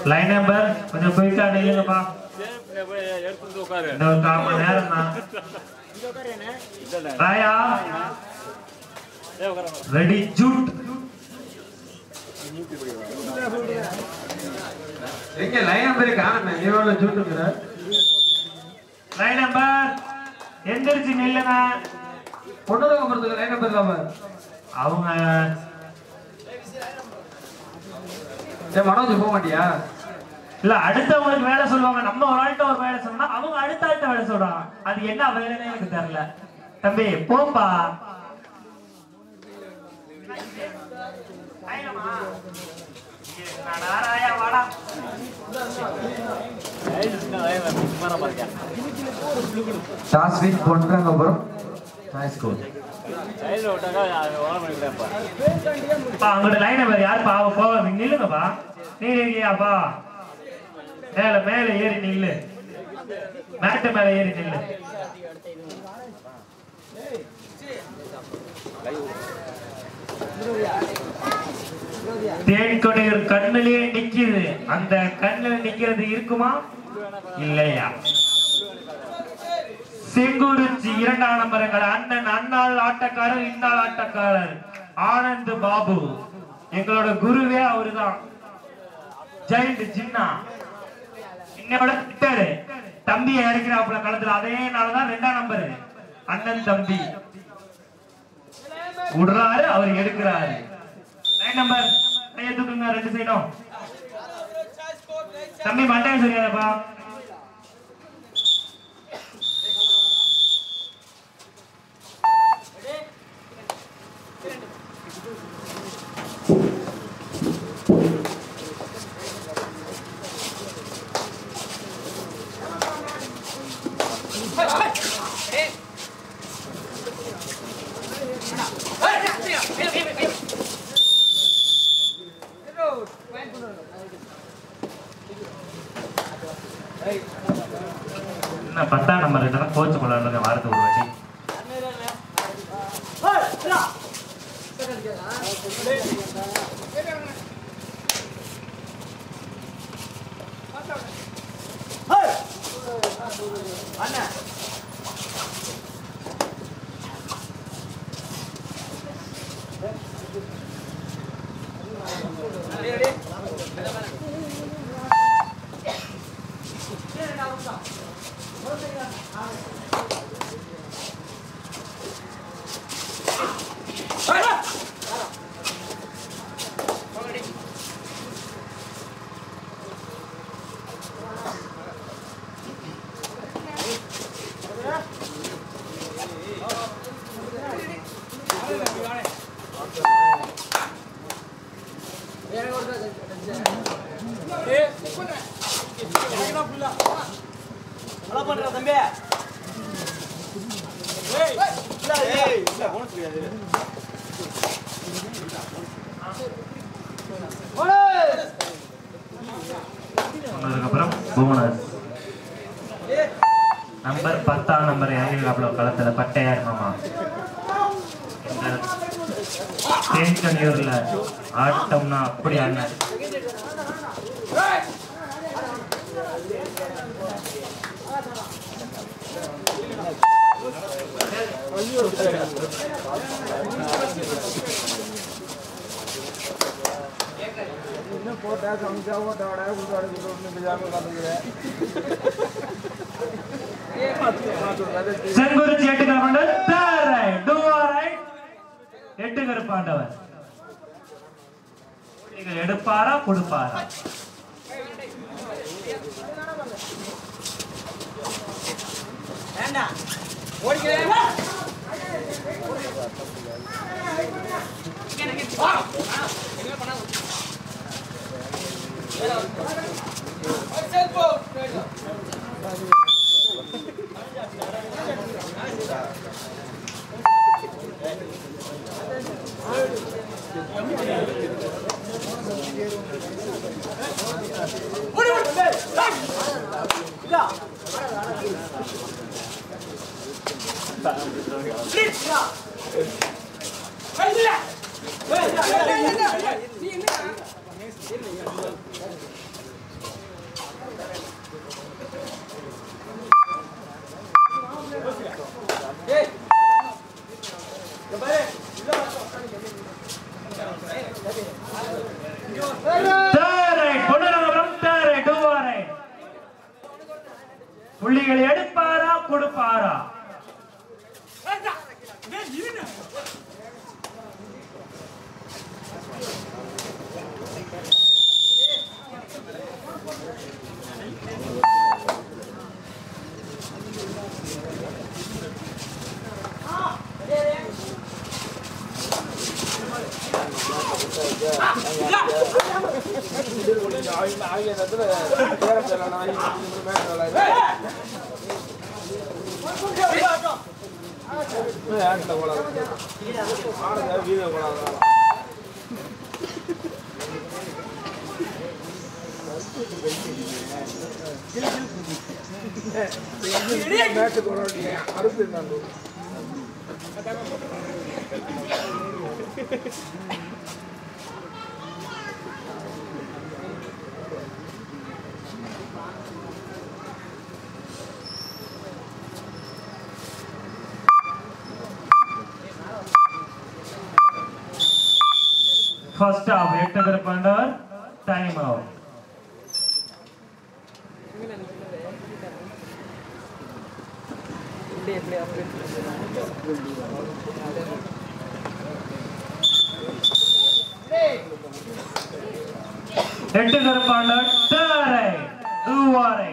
Line number கொஞ்சம் குயிக்கா நில்லுங்கப்பா எடுத்து உட்காரு இந்த ஒரு கால் மணி நேரம் தான் ராயா ரெடி ஜூட் எங்க லைன் நம்பர் காணுமே நீரோட ஜூட்டுங்கிற லைன் நம்பர் எந்திரிச்சு நில்லுங்க பொண்ணு போறதுக்கு லைன் நம்பர் இல்லாம அவங்க ஏ மனோஜ் போக மாட்டியா இல்ல அடுத்தவங்களுக்கு வேலை சொல்லுவாங்க நம்ம ஒரு ஆள்கிட்ட ஒரு வேலை சொன்னா அவங்க அடுத்த ஆள்கிட்ட வேலை சொல்றாங்க அது என்ன வேலைன்னு எனக்கு தெரியல தம்பி போப்பா ஐயம்மா. என்னடா ராயா, வாடா. டாஸ்வின் பொன்றாங்கபுரம் ஹை ஸ்கூல் பா, அங்கிட்டு லைன் நம்பர் யாருப்பா அவ போ நில்லுங்கப்பா நீ இருக்கியாப்பா மேல மேல ஏறி நில்லு மேட்டு மேல ஏறி நில்லு தேன்கொடையர் கண்ணிலேயே நிக்குது அந்த கண்ணுல நிக்கிறது இருக்குமா இல்லையா செங்குறிச்சி இரண்டாம் நம்பருங்கள் அண்ணன் அண்ணாள் ஆட்டக்காரர் இன்னாள் ஆட்டக்காரர் ஆனந்த் பாபு எங்களோட குருவே அவருதான் ஜெயண்ட் ஜின்னா என்னோட திட்டாரு தம்பியை இறக்கிறாப்புல களத்துல அதே நாள்தான் ரெண்டாம் நம்பர் அண்ணன் தம்பி விடுறாரு அவர் எடுக்கிறாரு லைன் நம்பர் கையை தூக்குங்க ரெண்டு சைடும் தம்பி மண்டையம் சரியாதப்பா என்ன பத்தாம் நம்பர் இருந்தாலும் கோச்சு கொள்ள வாரத்துக்கு ஒரு வாட்டி சொன்னதுக்கப்புறம் போனஸ் நம்பர் பத்தாம் நம்பர் இறங்கிருக்காப்புல களத்துல பட்டையார் மாமா இந்த தேன்கனியூர்ல ஆட்டம்னா அப்படி அண்ணன் செங்குறிச்சி எட்டு Karuppandavar third right two right எட்டு கருப்பாண்டவர் நீங்கள் எடுப்பாரா கொடுப்பாரா Hey, புள்ளிகளை எடுப்பாரா கொடுப்பாரா ஃபர்ஸ்ட் ஆஃப் எட்டு திருப்பண்டர் டைம் அவுட் எட்டு திருப்பாண்டர் தேரை தூவாரை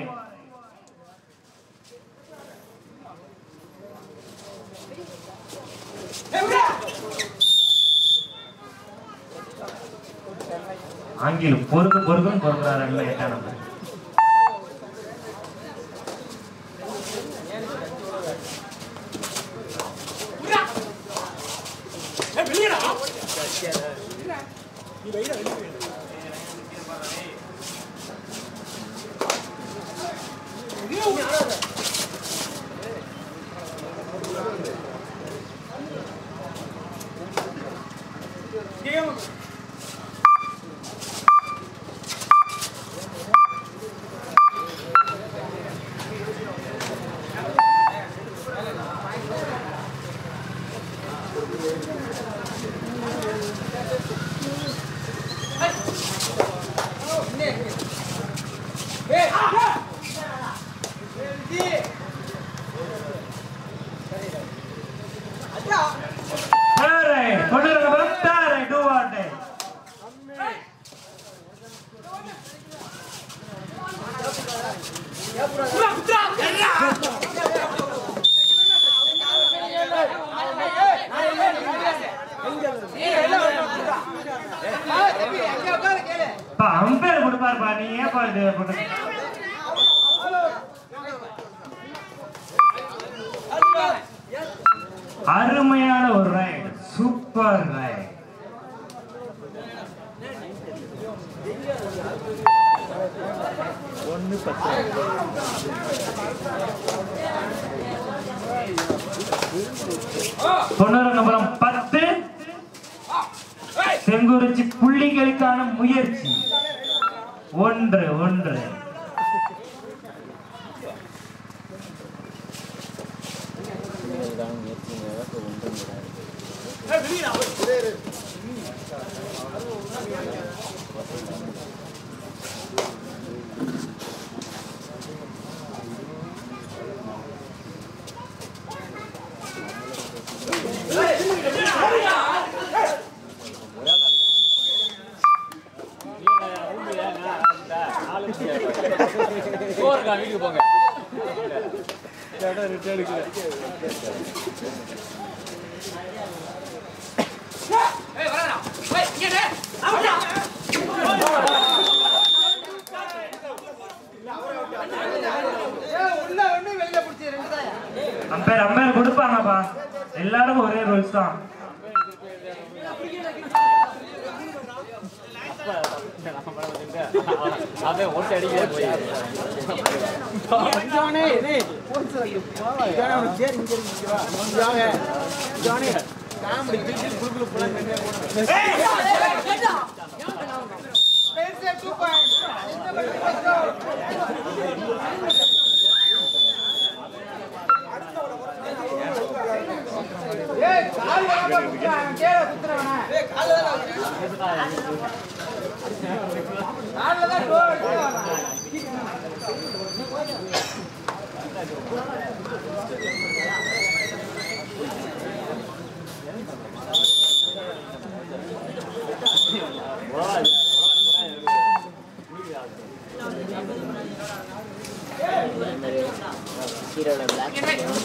ஆங்கிலம் பொறுக்கு பொறுக்குன்னு பொறுக்கிறாரு எல்லாம் எட்டாம் நம்பர் தேரை கொண்டு நம்பர் தேரை டூவாட்டை பா அம்பேர் கொடுப்பாருப்பா நீ ஏன்பா இது பண்ண அருமையான ஒரு ரைட் சூப்பர் ரைட் தொண்ணூறு நம்பரம் பத்து செங்குறிச்சி புள்ளிகளுக்கான முயற்சி ஒன்று ஒன்று இருக்கா வீட்டுக்கு போங்க அம்பேர் அம்பேர் கொடுப்பாங்கப்பா எல்லாருக்கும் ஒரே ரூல்ஸ் தான் அதே ஒட்டு அடிக்கிறே போய் ஹீரோட பிளாக்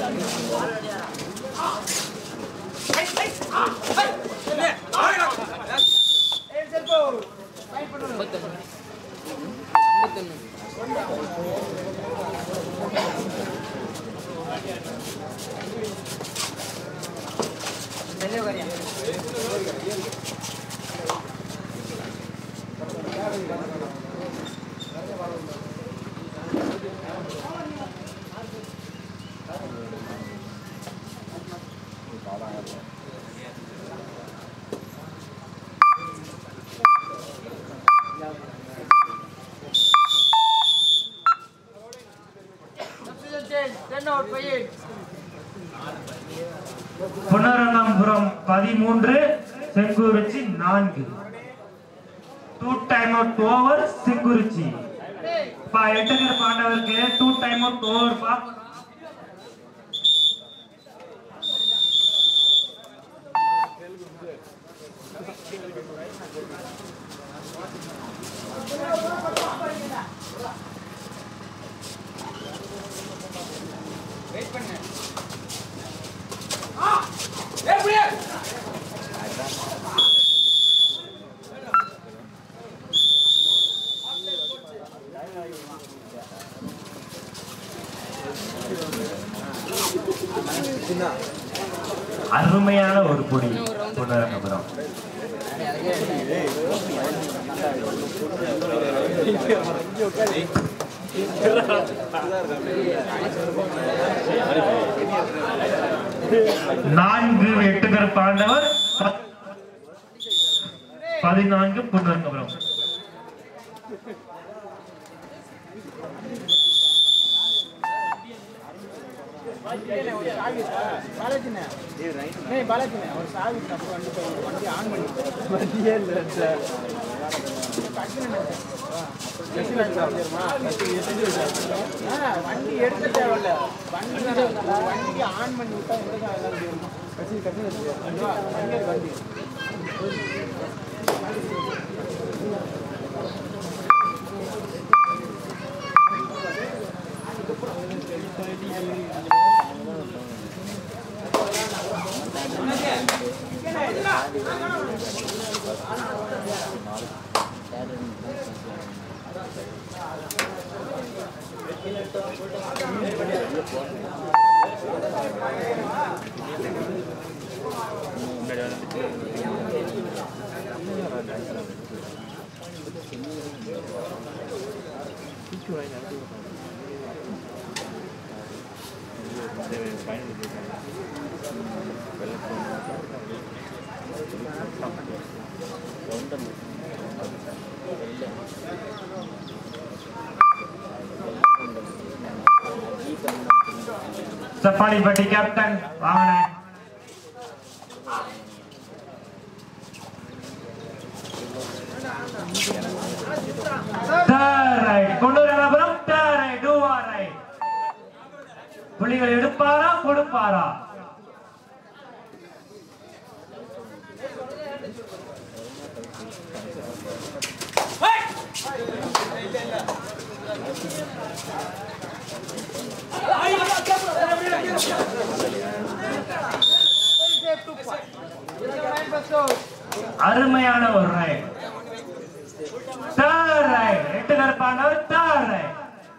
புனரனம்புரம் பதிமூன்று செங்குறிச்சி நான்கு two time out over Sengurichi பா எட்டுகர் பாண்டவருக்கு டூ டைம் அவுட் ஓவர் பா அருமையான ஒரு பொடி புனரனபுரம் நான்கு எட்டுகர் பாண்டவர் பத்- பதினான்கு புனரனபுரம் வண்டி எடுக்க தேவையில்ல வண்டி வண்டி ஆன் பண்ணி விட்டா எங்க எல்லாம் கட்சி கட்சி வண்டி வண்டி சப்பாடிப்பட்டி கேப்டன் வாங்கினேன் கொண்டு வரப்புறம் புள்ளிகள் எடுப்பாரா கொடுப்பாரா அருமையான ஒரு ரைட் தேர்ட் ரைட் எட்டு கருப்பானவர் தேர்ட் ரைட்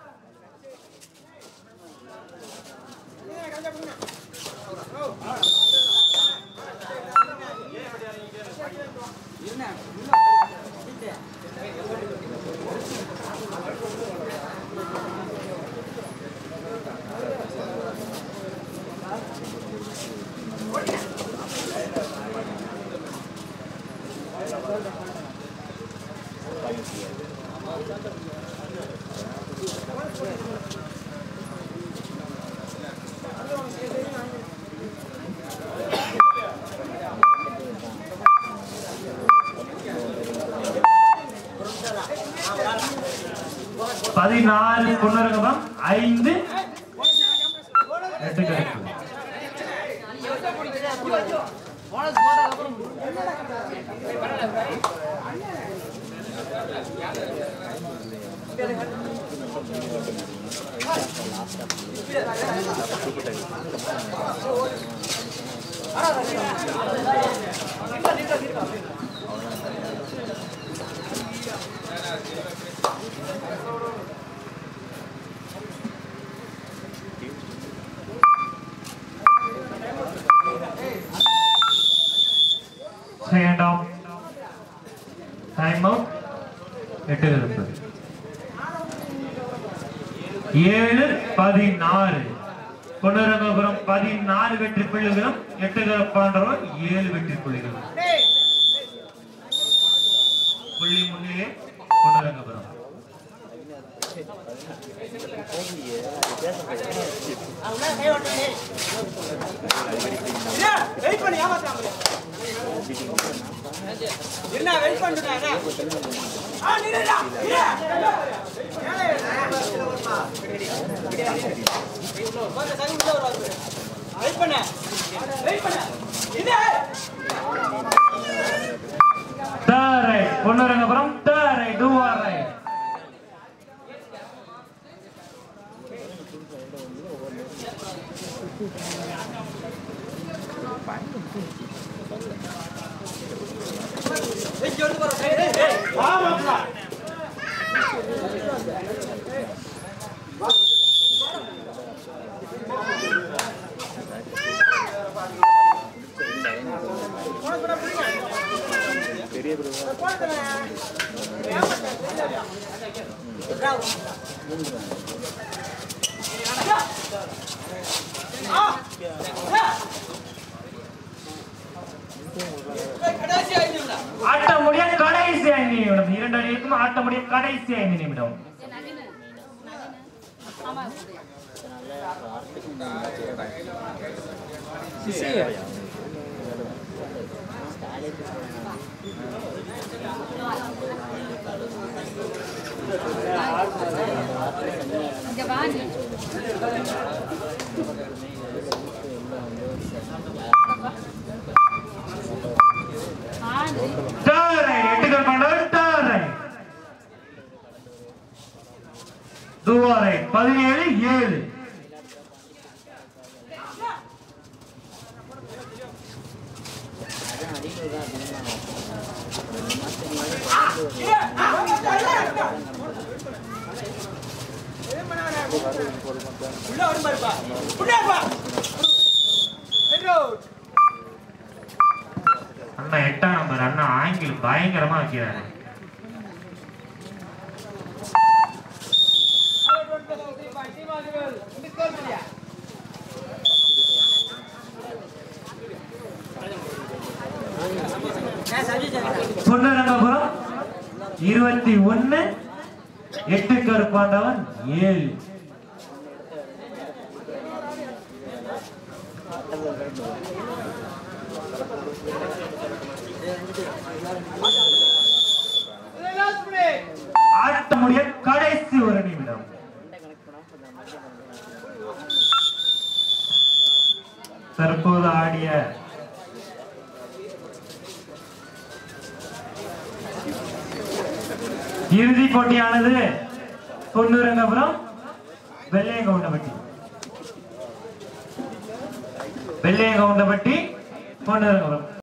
பதினாறு பொன்னரகம் ஐந்து எட்டு கருப்பு செகண்ட் ஆஃப் டைம் அவுட் எட்டு இருப்பு ஏழு பதினாறு கொண்டுரங்கபுரம் பதினாறு வெற்றி புள்ளிகளும் எட்டு பாண்டவர் ஏழு வெற்றி புள்ளிகளும் புள்ளி முன்னிலே கொண்டுரங்கபுரம் வெயிட் பண்ணி ஏமாத்தாமலே என்ன வெயிட் பண்ணுறாங்க ஆ நில்லுடா நில்லு வெயிட் பண்ண வெயிட் பண்ண இது Third right, கொண்டுரங்கபுரம் third right, do or right. இங்க வந்து பாரு ஏய் ஏய் ஆமாப்பா கடைசி ஆயிடுங்களா ஆட்ட முடிய கடைசி ஐந்து நிமிடம் இரண்டு அடி இருக்கும் ஆட்ட முடிய கடைசி ஐந்து நிமிடம் இங்க வா நீ. ஆண்டு. Third right, எட்டுகள் Pandavar third right. Do or right, பதினேழு ஏழு உள்ள வரும் பாருப்பா உள்ள வா ரோட் அண்ணா எட்டாம் நம்பர் அண்ணா ஆங்கிள் பயங்கரமா வைக்கிறாரு பொன்னரங்கபுரம் இருபத்தி ஒன்னு எட்டு கருப்பாண்டவன் ஏழு ஆட்ட முடிய கடைசி ஒரு நிமிடம் தற்போது ஆடிய இறுதி போட்டியானது பொன்னூரங்கபுரம் வெள்ளையங்கவுண்டப்பட்டி வெள்ளையங்கவுண்டப்பட்டி பொன்னூரங்கபுரம்